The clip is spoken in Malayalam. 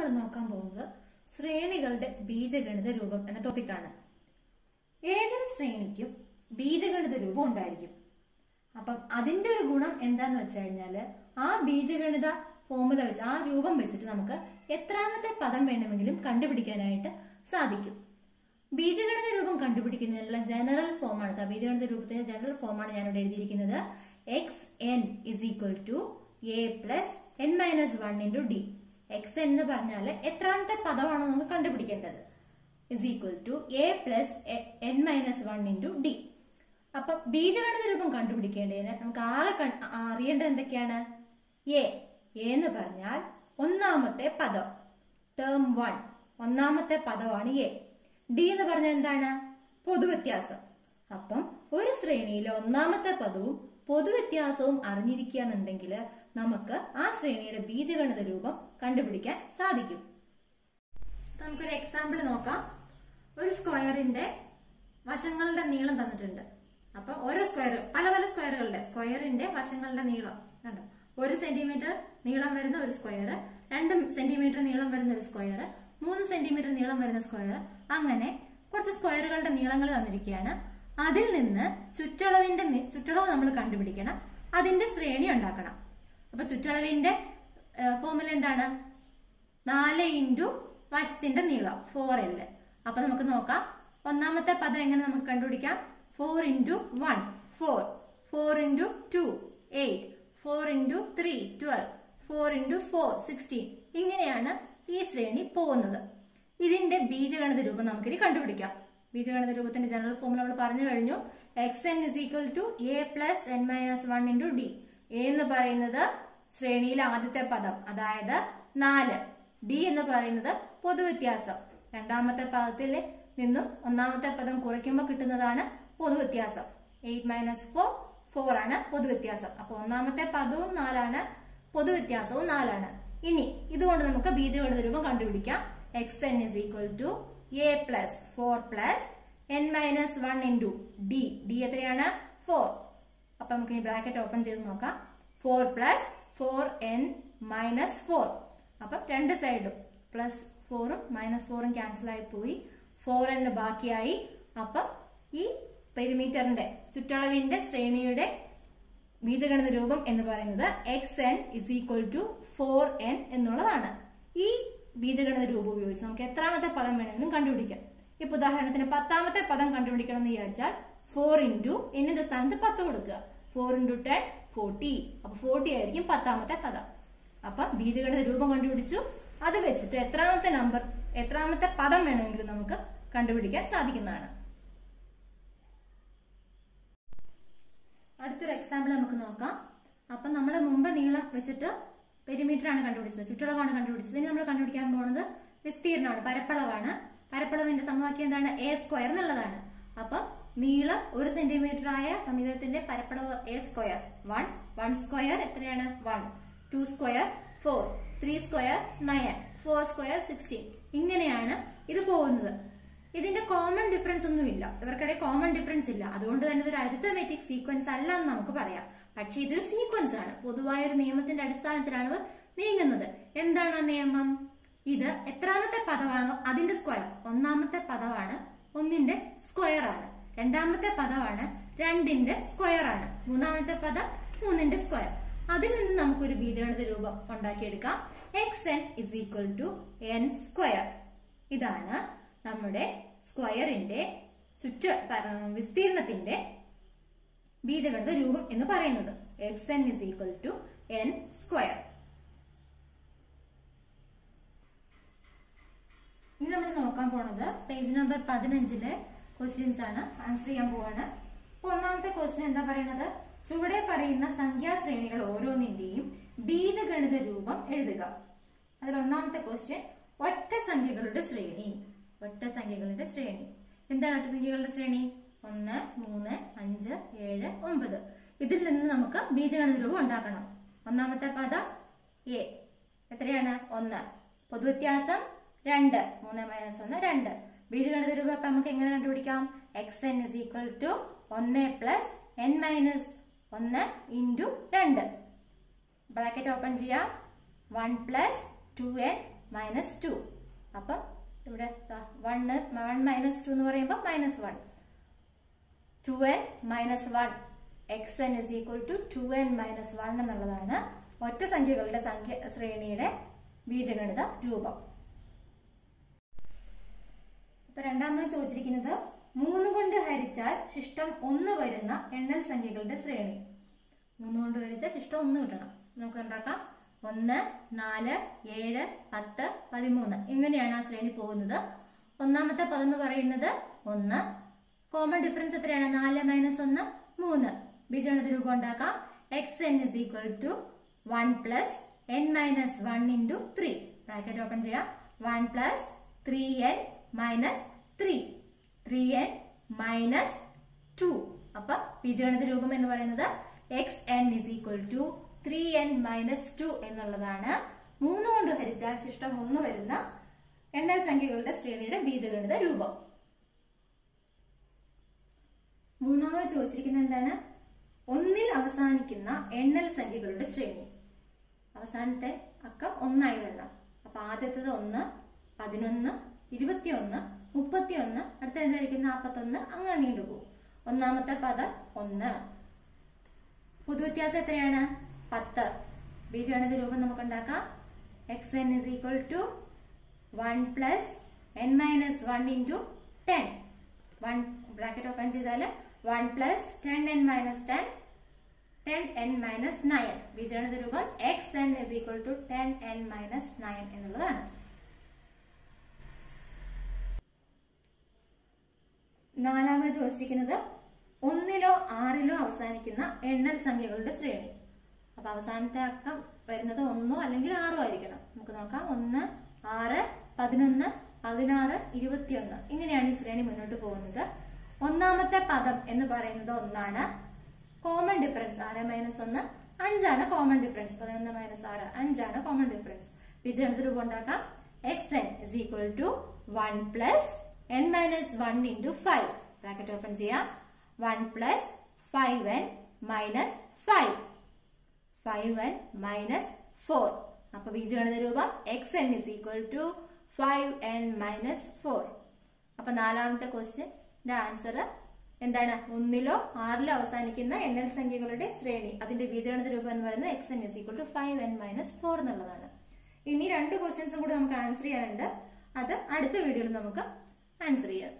നോക്കാൻ പോകുന്നത് ശ്രേണികളുടെ ബീജഗണിത രൂപം എന്ന ടോപ്പിക്കാണ് ഏതൊരു ശ്രേണിക്കും ബീജഗണിത രൂപം ഉണ്ടായിരിക്കും അപ്പം അതിന്റെ ഒരു ഗുണം എന്താന്ന് വെച്ച് കഴിഞ്ഞാല് ആ ബീജഗണിത ഫോമുല വെച്ച് ആ രൂപം വെച്ചിട്ട് നമുക്ക് എത്രാമത്തെ പദം വേണമെങ്കിലും കണ്ടുപിടിക്കാനായിട്ട് സാധിക്കും ബീജഗണിത രൂപം കണ്ടുപിടിക്കുന്നതിനുള്ള ജനറൽ ഫോമാണ് ട്ടോ. ബീജഗണിത രൂപത്തിന്റെ ജനറൽ ഫോമാണ് ഞാൻ ഇവിടെ എഴുതിയിരിക്കുന്നത് x n is equal to a plus n minus one into d x എന്ന് പറഞ്ഞാൽ എത്രാമത്തെ പദമാണ് നമുക്ക് കണ്ടുപിടിക്കേണ്ടത് is equal to a plus n minus one into d അപ്പൊ ബീജഗണിത രൂപം കണ്ടുപിടിക്കേണ്ടതിന് നമുക്ക് ആകെ കൺ- അറിയേണ്ടത് എന്തൊക്കെയാണ് എ എ എന്ന് പറഞ്ഞാൽ ഒന്നാമത്തെ പദം ടേം വൺ ഒന്നാമത്തെ പദമാണ് എ ഡി എന്ന് പറഞ്ഞാൽ എന്താണ് പൊതുവ്യത്യാസം അപ്പം ഒരു ശ്രേണിയിലെ ഒന്നാമത്തെ പദവും പൊതുവ്യത്യാസവും അറിഞ്ഞിരിക്കുകയാണെന്നുണ്ടെങ്കിൽ നമുക്ക് ആ ശ്രേണിയുടെ ബീജഗണിത രൂപം കണ്ടുപിടിക്കാൻ സാധിക്കും അപ്പൊ നമുക്കൊരു എക്സാമ്പിൾ നോക്കാം ഒരു സ്ക്വയറിന്റെ വശങ്ങളുടെ നീളം തന്നിട്ടുണ്ട് അപ്പൊ ഓരോ സ്ക്വയർ പല പല സ്ക്വയറുകളുടെ സ്ക്വയറിന്റെ വശങ്ങളുടെ നീളം കണ്ടോ ഒരു സെന്റിമീറ്റർ നീളം വരുന്ന ഒരു സ്ക്വയർ രണ്ട് സെന്റിമീറ്റർ നീളം വരുന്ന ഒരു സ്ക്വയർ മൂന്ന് സെന്റിമീറ്റർ നീളം വരുന്ന സ്ക്വയർ അങ്ങനെ കുറച്ച് സ്ക്വയറുകളുടെ നീളങ്ങൾ തന്നിരിക്കുകയാണ് അതിൽ നിന്ന് ചുറ്റളവിന്റെ നി- ചുറ്റളവ് നമ്മൾ കണ്ടുപിടിക്കണം അതിന്റെ ശ്രേണി ഉണ്ടാക്കണം അപ്പൊ ചുറ്റളവിന്റെ ഫോമുല എന്താണ് നാല് ഇൻറ്റു വശത്തിന്റെ നീളം ഫോർ എല് അപ്പൊ നമുക്ക് നോക്കാം ഒന്നാമത്തെ പദം എങ്ങനെ നമുക്ക് കണ്ടുപിടിക്കാം four into one four four into two eight four into three twelve four into four sixteen ഇങ്ങനെയാണ് ഈ ശ്രേണി പോകുന്നത് ഇതിന്റെ ബീജഗണിത രൂപം നമുക്കിനി കണ്ടുപിടിക്കാം ബീജഗണിത രൂപത്തിന്റെ ജനറൽ ഫോമുല നമ്മൾ പറഞ്ഞു കഴിഞ്ഞു x n is equal to a plus n minus one into d എന്ന് പറയുന്നത് ശ്രേണിയിലെ ആദ്യത്തെ പദം അതായത് നാല് ഡി എന്ന് പറയുന്നത് പൊതുവ്യത്യാസം രണ്ടാമത്തെ പദത്തിൽ നിന്നും ഒന്നാമത്തെ പദം കുറയ്ക്കുമ്പോൾ കിട്ടുന്നതാണ് പൊതുവ്യത്യാസം എയ്റ്റ് മൈനസ് ഫോർ ഫോർ ആണ് പൊതുവ്യത്യാസം അപ്പൊ ഒന്നാമത്തെ പദവും നാലാണ് പൊതുവ്യത്യാസവും നാലാണ് ഇനി ഇതുകൊണ്ട് നമുക്ക് ബീജഗണിത രൂപം കണ്ടുപിടിക്കാം x n is equal to a plus four plus n minus one into d d എത്രയാണ് ഫോർ അപ്പൊ നമുക്ക് ഈ ബ്രാക്കറ്റ് ഓപ്പൺ ചെയ്ത് നോക്കാം four plus four n minus four അപ്പം രണ്ട് സൈഡും പ്ലസ് ഫോറും മൈനസ് ഫോറും ക്യാൻസൽ ആയി പോയി ഫോർ എൻ ബാക്കിയായി അപ്പം ഈ പെരിമീറ്ററിന്റെ ചുറ്റളവിന്റെ ശ്രേണിയുടെ ബീജഗണിത രൂപം എന്ന് പറയുന്നത് x n is equal to four n എന്നുള്ളതാണ് ഈ ബീജഗണിത രൂപം ഉപയോഗിച്ച് നമുക്ക് എത്രാമത്തെ പദം വേണമെങ്കിലും കണ്ടുപിടിക്കാം ഇപ്പൊ ഉദാഹരണത്തിന് പത്താമത്തെ പദം കണ്ടുപിടിക്കണം എന്ന് വിചാരിച്ചാൽ ഫോർ ഇൻറ്റു എന്നിന്റെ സ്ഥാനത്ത് പത്ത് കൊടുക്കുക ഫോർ ഇൻറ്റു ടെൻ ഫോർട്ടി അപ്പൊ ഫോർട്ടി ആയിരിക്കും പത്താമത്തെ പദം അപ്പൊ ബീജഗണിത രൂപം കണ്ടുപിടിച്ചു അത് വെച്ചിട്ട് എത്രാമത്തെ നമ്പർ എത്രാമത്തെ പദം വേണമെങ്കിലും നമുക്ക് കണ്ടുപിടിക്കാൻ സാധിക്കുന്നതാണ് അടുത്തൊരു എക്സാമ്പിൾ നമുക്ക് നോക്കാം അപ്പൊ നമ്മൾ മുമ്പ് നീളം വെച്ചിട്ട് പെരിമീറ്റർ ആണ് കണ്ടുപിടിച്ചത് ചുറ്റളവാണ് കണ്ടുപിടിച്ചത് ഇനി നമ്മൾ കണ്ടുപിടിക്കാൻ പോകുന്നത് വിസ്തീർണമാണ് പരപ്പളവാണ് പരപ്പളവിന്റെ സമവാക്യം എന്താണ് എ സ്ക്വയർ എന്നുള്ളതാണ് അപ്പം നീളം ഒരു സെന്റിമീറ്റർ ആയ സമീപത്തിന്റെ പരപ്പളവ് a square one one square എത്രയാണ് one two square four three square nine four square sixteen ഇങ്ങനെയാണ് ഇത് പോകുന്നത് ഇതിന്റെ കോമൺ ഡിഫറൻസ് ഒന്നും ഇല്ല ഇവർക്കിടെ കോമൺ ഡിഫറൻസ് ഇല്ല അതുകൊണ്ട് തന്നെ ഇതൊരു അരിത്തമെറ്റിക് സീക്വൻസ് അല്ല എന്ന് നമുക്ക് പറയാം പക്ഷെ ഇതൊരു സീക്വൻസ് ആണ് പൊതുവായ ഒരു നിയമത്തിന്റെ അടിസ്ഥാനത്തിലാണ് ഇവ നീങ്ങുന്നത് എന്താണ് ആ നിയമം ഇത് എത്രാമത്തെ പദമാണോ അതിന്റെ സ്ക്വയർ ഒന്നാമത്തെ പദമാണ് ഒന്നിന്റെ സ്ക്വയർ ആണ് രണ്ടാമത്തെ പദമാണ് രണ്ടിന്റെ സ്ക്വയർ ആണ് മൂന്നാമത്തെ പദം മൂന്നിന്റെ സ്ക്വയർ അതിൽ നിന്ന് നമുക്കൊരു ബീജഗണിത രൂപം ഉണ്ടാക്കിയെടുക്കാം x n is equal to n square ഇതാണ് നമ്മുടെ സ്ക്വയറിന്റെ ചുറ്റ പ- ആ, വിസ്തീർണത്തിന്റെ ബീജഗണിത രൂപം എന്ന് പറയുന്നത് x n is equal to n square ഇനി നമ്മൾ നോക്കാൻ പോണത് പേജ് നമ്പർ പതിനഞ്ചിലെ ക്വസ്റ്റ്യൻസ് ആണ് ആൻസർ ചെയ്യാൻ പോവാണ് അപ്പൊ ഒന്നാമത്തെ ക്വസ്റ്റ്യൻ എന്താ പറയുന്നത് ചുവടെ പറയുന്ന സംഖ്യാശ്രേണികൾ ഓരോന്നിന്റെയും ബീജഗണിത രൂപം എഴുതുക അതിൽ ഒന്നാമത്തെ ക്വസ്റ്റ്യൻ ഒറ്റ സംഖ്യകളുടെ ശ്രേണി ഒറ്റ സംഖ്യകളുടെ ശ്രേണി എന്താണ് ഒറ്റ സംഖ്യകളുടെ ശ്രേണി ഒന്ന് മൂന്ന് അഞ്ച് ഏഴ് ഒമ്പത് ഇതിൽ നിന്ന് നമുക്ക് ബീജഗണിത രൂപം ഉണ്ടാക്കണം ഒന്നാമത്തെ പദം എ എത്രയാണ് ഒന്ന് പൊതുവ്യത്യാസം രണ്ട് മൂന്ന് മൈനസ് ഒന്ന് രണ്ട് ബീജഗണിത രൂപം അപ്പൊ നമുക്ക് എങ്ങനെ കണ്ടുപിടിക്കാം x n is equal to ഒന്ന് പ്ലസ് എൻ മൈനസ് ഒന്ന് ഇൻറ്റു രണ്ട് ബ്രാക്കറ്റ് ഓപ്പൺ ചെയ്യാം one plus two N minus two അപ്പം ഇവിടെ വണ് വൺ മൈനസ് ടു എന്ന് പറയുമ്പോൾ minus one two N minus one x n is equal to two N minus minus എന്നുള്ളതാണ് ഒറ്റ സംഖ്യകളുടെ സംഖ്യ ശ്രേണിയുടെ ബീജഗണിത രൂപം ഇപ്പൊ രണ്ടാമത് ചോദിച്ചിരിക്കുന്നത് മൂന്ന് കൊണ്ട് ഹരിച്ചാൽ ശിഷ്ടം ഒന്ന് വരുന്ന എണ്ണൽ സംഖ്യകളുടെ ശ്രേണി മൂന്ന് കൊണ്ട് ഹരിച്ചാൽ ശിഷ്ടം ഒന്ന് കിട്ടണം നമുക്ക് ഉണ്ടാക്കാം ഒന്ന് നാല് ഏഴ് പത്ത് പതിമൂന്ന് ഇങ്ങനെയാണ് ആ ശ്രേണി പോകുന്നത് ഒന്നാമത്തെ പദം എന്ന് പറയുന്നത് ഒന്ന് കോമൺ ഡിഫറൻസ് എത്രയാണ് നാല് മൈനസ് ഒന്ന് മൂന്ന് ബീജഗണിത രൂപം ഉണ്ടാക്കാം x n is equal to one plus n minus one into three bracket open ചെയ്യാം one plus three n minus three three n minus two അപ്പൊ ബീജഗണിത രൂപം എന്ന് പറയുന്നത് x n is equal to three n minus two എന്നുള്ളതാണ് മൂന്ന് കൊണ്ട് ഹരിച്ചാൽ ശിഷ്ടം ഒന്ന് വരുന്ന എണ്ണൽ സംഖ്യകളുടെ ശ്രേണിയുടെ ബീജഗണിത രൂപം മൂന്നാമത് ചോദിച്ചിരിക്കുന്നത് എന്താണ് ഒന്നിൽ അവസാനിക്കുന്ന എണ്ണൽ സംഖ്യകളുടെ ശ്രേണി അവസാനത്തെ അക്കം ഒന്നായി വരണം അപ്പൊ ആദ്യത്തത് ഒന്ന് പതിനൊന്ന് ഇരുപത്തിയൊന്ന് മുപ്പത്തിയൊന്ന് അടുത്ത എന്തായിരിക്കും നാൽപ്പത്തൊന്ന് അങ്ങനെ നീണ്ടുപോകും ഒന്നാമത്തെ പദം ഒന്ന് പൊതുവ്യത്യാസം എത്രയാണ് പത്ത് ബീജഗണിത രൂപം നമുക്ക് ഉണ്ടാക്കാം x n is equal to one plus n minus one into ten one bracket open ചെയ്താൽ one plus ten n minus ten ten n minus nine ബീജഗണിത രൂപം x n is equal to ten n minus nine എന്നുള്ളതാണ് നാലാമത് ചോദിച്ചിരിക്കുന്നത് ഒന്നിലോ ആറിലോ അവസാനിക്കുന്ന എണ്ണൽ സംഖ്യകളുടെ ശ്രേണി അപ്പൊ അവസാനത്തെ അക്കം വരുന്നത് ഒന്നോ അല്ലെങ്കിൽ ആറോ ആയിരിക്കണം നമുക്ക് നോക്കാം ഒന്ന് ആറ് പതിനൊന്ന് പതിനാറ് ഇരുപത്തിയൊന്ന് ഇങ്ങനെയാണ് ഈ ശ്രേണി മുന്നോട്ട് പോകുന്നത് ഒന്നാമത്തെ പദം എന്ന് പറയുന്നത് ഒന്നാണ് കോമൺ ഡിഫറൻസ് ആറ് മൈനസ് ഒന്ന് അഞ്ചാണ് കോമൺ ഡിഫറൻസ് പതിനൊന്ന് മൈനസ് ആറ് അഞ്ചാണ് കോമൺ ഡിഫറൻസ് ബീജഗണിത രൂപം ഉണ്ടാക്കാം x n is equal to one plus n minus one into five bracket open ചെയ്യാം one plus five n minus five five n minus four അപ്പൊ ബീജഗണിത രൂപം x n is equal to five n minus four അപ്പൊ നാലാമത്തെ ക്വസ്റ്റ്യന്റെ ആൻസർ എന്താണ് ഒന്നിലോ ആറിലോ അവസാനിക്കുന്ന എണ്ണൽ സംഖ്യകളുടെ ശ്രേണി അതിന്റെ ബീജഗണിത രൂപം എന്ന് പറയുന്നത് x n is equal to five n minus four എന്നുള്ളതാണ് ഇനി രണ്ട് ക്വസ്റ്റ്യൻസും കൂടി നമുക്ക് ആൻസർ ചെയ്യാനുണ്ട് അത് അടുത്ത വീഡിയോയിൽ നമുക്ക് ആൻസർ ചെയ്യാം